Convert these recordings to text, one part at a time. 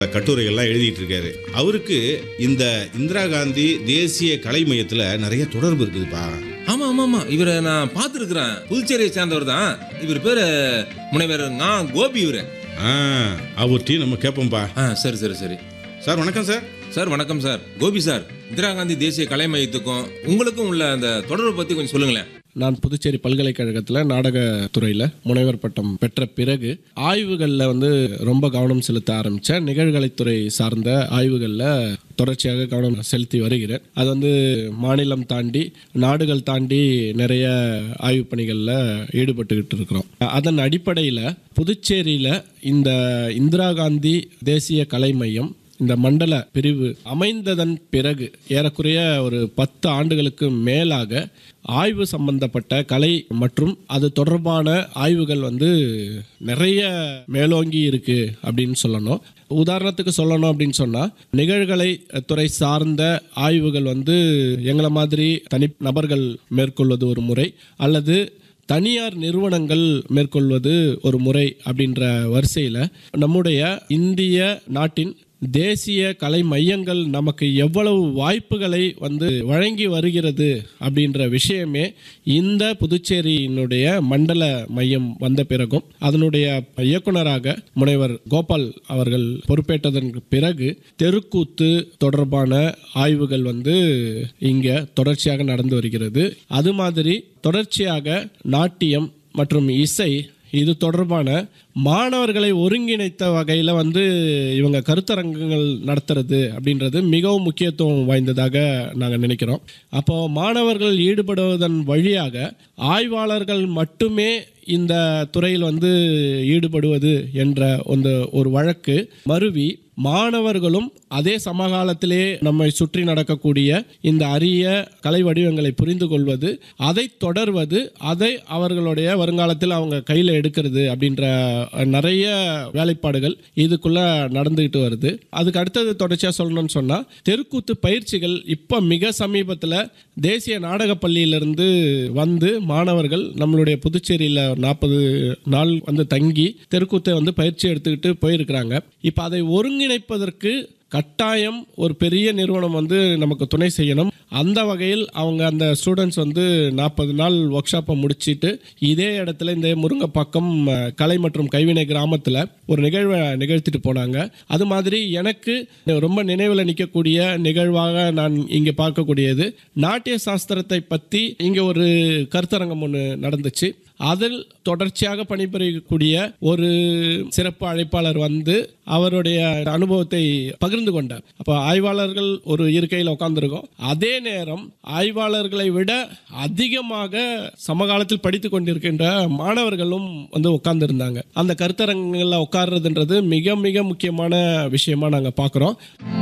கட்டுரைகள்லாம் எழுதிட்டு இருக்காரு அவருக்கு இந்த இந்திரா காந்தி தேசிய கலை மையத்தில் நிறைய தொடர்பு இருக்குதுப்பா ஆமா ஆமா ஆமா இவரை நான் பார்த்துருக்கிறேன் புதுச்சேரியை சேர்ந்தவர் தான் இவர் பேரு முனைவர் நான் கோபி இவரு ஆ அவர்கிட்டையும் நம்ம கேட்போம்ப்பா ஆ சரி சரி சரி சார் வணக்கம் சார் சார் வணக்கம் சார் கோபி சார் இந்திரா காந்தி தேசிய கலை மையத்துக்கும் உங்களுக்கும் உள்ள அந்த தொடர்பை பத்தி கொஞ்சம் சொல்லுங்களேன் நான் புதுச்சேரி பல்கலைக்கழகத்தில் நாடகத்துறையில் முனைவர் பட்டம் பெற்ற பிறகு ஆய்வுகளில் வந்து ரொம்ப கவனம் செலுத்த ஆரம்பித்தேன் நிகழ்கலைத்துறை சார்ந்த ஆய்வுகளில் தொடர்ச்சியாக கவனம் செலுத்தி வருகிறேன் அது வந்து மாநிலம் தாண்டி நாடுகள் தாண்டி நிறைய ஆய்வு பணிகளில் ஈடுபட்டுக்கிட்டு இருக்கிறோம் அதன் அடிப்படையில் புதுச்சேரியில் இந்த இந்திரா காந்தி தேசிய கலை மையம் இந்த மண்டல பிரிவு அமைந்ததன் பிறகு ஏறக்குறைய ஒரு பத்து ஆண்டுகளுக்கு மேலாக ஆய்வு சம்பந்தப்பட்ட கலை மற்றும் அது தொடர்பான ஆய்வுகள் வந்து நிறைய மேலோங்கி இருக்கு அப்படின்னு சொல்லணும் உதாரணத்துக்கு சொல்லணும் அப்படின்னு சொன்னால் நிகழ்கலை துறை சார்ந்த ஆய்வுகள் வந்து எங்களை மாதிரி தனி நபர்கள் மேற்கொள்வது ஒரு முறை அல்லது தனியார் நிறுவனங்கள் மேற்கொள்வது ஒரு முறை அப்படின்ற வரிசையில் நம்முடைய இந்திய நாட்டின் தேசிய கலை மையங்கள் நமக்கு எவ்வளவு வாய்ப்புகளை வந்து வழங்கி வருகிறது அப்படின்ற விஷயமே இந்த புதுச்சேரியினுடைய மண்டல மையம் வந்த பிறகும் அதனுடைய இயக்குனராக முனைவர் கோபால் அவர்கள் பொறுப்பேற்றதற்கு பிறகு தெருக்கூத்து தொடர்பான ஆய்வுகள் வந்து இங்கே தொடர்ச்சியாக நடந்து வருகிறது அது மாதிரி தொடர்ச்சியாக நாட்டியம் மற்றும் இசை இது தொடர்பான மாணவர்களை ஒருங்கிணைத்த வகையில் வந்து இவங்க கருத்தரங்கங்கள் நடத்துறது அப்படின்றது மிகவும் முக்கியத்துவம் வாய்ந்ததாக நாங்கள் நினைக்கிறோம் அப்போ மாணவர்கள் ஈடுபடுவதன் வழியாக ஆய்வாளர்கள் மட்டுமே இந்த துறையில் வந்து ஈடுபடுவது என்ற அந்த ஒரு வழக்கு மருவி மாணவர்களும் அதே சமகாலத்திலே நம்மை சுற்றி நடக்கக்கூடிய இந்த அரிய கலை வடிவங்களை புரிந்து கொள்வது அதை தொடர்வது அதை அவர்களுடைய வருங்காலத்தில் அவங்க கையில் எடுக்கிறது அப்படின்ற நிறைய வேலைப்பாடுகள் இதுக்குள்ள நடந்துகிட்டு வருது அதுக்கு அடுத்தது தொடர்ச்சியாக சொல்லணும்னு சொன்னால் தெருக்கூத்து பயிற்சிகள் இப்போ மிக சமீபத்தில் தேசிய நாடகப் பள்ளியிலிருந்து வந்து மாணவர்கள் நம்மளுடைய புதுச்சேரியில் நாற்பது நாள் வந்து தங்கி தெருக்கூத்தை வந்து பயிற்சி எடுத்துக்கிட்டு போயிருக்கிறாங்க இப்போ அதை ஒருங்கிணைப்பதற்கு கட்டாயம் ஒரு பெரிய நிறுவனம் வந்து நமக்கு துணை செய்யணும் அந்த வகையில் அவங்க அந்த ஸ்டூடெண்ட்ஸ் வந்து நாற்பது நாள் ஒர்க் ஷாப்பை முடிச்சிட்டு இதே இடத்துல இந்த முருங்கைப்பாக்கம் அஹ், கலை மற்றும் கைவினை கிராமத்தில் ஒரு நிகழ்வை நிகழ்த்திட்டு போனாங்க அது மாதிரி எனக்கு ரொம்ப நினைவில் நிற்கக்கூடிய நிகழ்வாக நான் இங்கே பார்க்கக்கூடியது நாட்டிய சாஸ்திரத்தை பற்றி இங்கே ஒரு கருத்தரங்கம் ஒன்று நடந்துச்சு அதில் தொடர்ச்சியாக பணிபுரியக்கூடிய ஒரு சிறப்பு அழைப்பாளர் வந்து அவருடைய அனுபவத்தை பகிர்ந்து கொண்டார் அப்போ ஆய்வாளர்கள் ஒரு இருக்கையில் உட்கார்ந்துருக்கோம் அதே நேரம் ஆய்வாளர்களை விட அதிகமாக சமகாலத்தில் படித்து கொண்டிருக்கின்ற மாணவர்களும் வந்து உட்கார்ந்துருந்தாங்க அந்த கருத்தரங்குகளில் உட்கார்றதுன்றது மிக மிக முக்கியமான விஷயமா நாங்கள் பார்க்குறோம்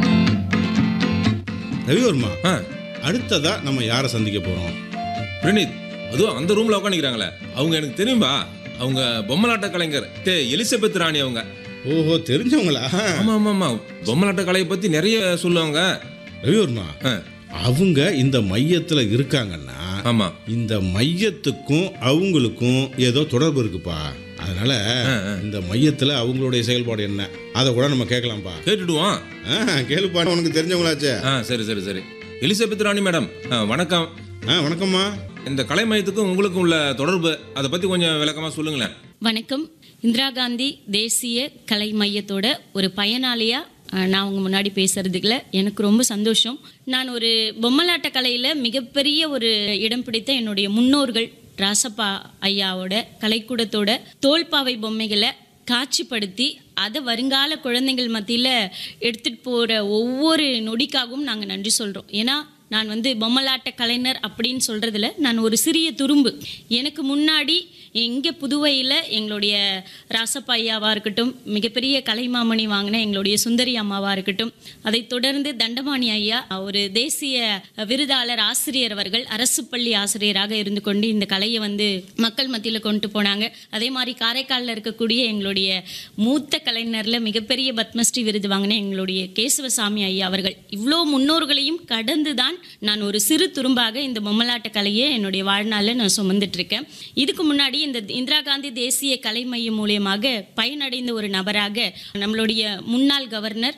ரவிவர்மா ஆ அடுத்ததா நம்ம யாரை சந்திக்க போறோம் பிரணீத் அதுவும் அந்த ரூம்ல உட்காந்துக்கிறாங்களே அவங்க எனக்கு தெரியும்பா அவங்க பொம்மலாட்ட கலைஞர் தே எலிசபெத் ராணி அவங்க ஓஹோ தெரிஞ்சவங்களா ஆமா ஆமா ஆமா பொம்மலாட்ட கலையை பத்தி நிறைய சொல்லுவாங்க ரவிவர்மா ஆ, அவங்க இந்த மையத்துல இருக்காங்கன்னா ஆமா இந்த மையத்துக்கும் அவங்களுக்கும் ஏதோ தொடர்பு இருக்குப்பா அதனால ஆ, ஆ. இந்த மையத்துல அவங்களுடைய செயல்பாடு என்ன அதை கூட நம்ம கேட்கலாம்ப்பா கேட்டுடுவோம் ஆ கேளுப்பா உனக்கு தெரிஞ்சவங்களாச்சே ஆ சரி சரி சரி எலிசபெத் ராணி மேடம் ஆ, வணக்கம் ஆ வணக்கம்மா இந்த கலை மையத்துக்கும் உங்களுக்கும் உள்ள தொடர்பு அதை பத்தி கொஞ்சம் விளக்கமா சொல்லுங்களேன் வணக்கம் இந்திரா காந்தி தேசிய கலை மையத்தோட ஒரு பயனாளியா அஹ், நான் உங்க முன்னாடி பேசுறதுக்குல எனக்கு ரொம்ப சந்தோஷம் நான் ஒரு பொம்மலாட்ட கலையில மிகப்பெரிய ஒரு இடம் பிடித்த என்னுடைய முன்னோர்கள் ராசப்பா ஐயாவோட கலைக்கூடத்தோட தோல்பாவை பொம்மைகளை காட்சிப்படுத்தி அதை வருங்கால குழந்தைகள் மத்தியில் எடுத்துகிட்டு போகிற ஒவ்வொரு நொடிக்காகவும் நாங்கள் நன்றி சொல்கிறோம் ஏன்னா நான் வந்து பொம்மலாட்ட கலைஞர் அப்படின்னு சொல்கிறதுல நான் ஒரு சிறிய துரும்பு எனக்கு முன்னாடி இங்கே புதுவையில் எங்களுடைய ராசப்பா ஐயாவாக இருக்கட்டும் மிகப்பெரிய கலைமாமணி வாங்கின எங்களுடைய சுந்தரி அம்மாவாக இருக்கட்டும் அதைத் தொடர்ந்து தண்டபாணி ஐயா ஒரு தேசிய விருதாளர் ஆசிரியர் அவர்கள் அரசு பள்ளி ஆசிரியராக இருந்து கொண்டு இந்த கலையை வந்து மக்கள் மத்தியில் கொண்டு போனாங்க அதே மாதிரி காரைக்காலில் இருக்கக்கூடிய எங்களுடைய மூத்த கலைஞரில் மிகப்பெரிய பத்மஸ்ரீ விருது வாங்கின எங்களுடைய கேசவசாமி ஐயா அவர்கள் இவ்வளோ முன்னோர்களையும் கடந்து தான் நான் ஒரு சிறு துரும்பாக இந்த பொம்மலாட்ட கலையை என்னுடைய வாழ்நாளில் நான் சுமந்துட்டு இருக்கேன் இதுக்கு முன்னாடி இந்த இந்திரா காந்தி தேசிய கலை மையம் மூலியமாக பயனடைந்த ஒரு நபராக நம்மளுடைய முன்னாள் கவர்னர்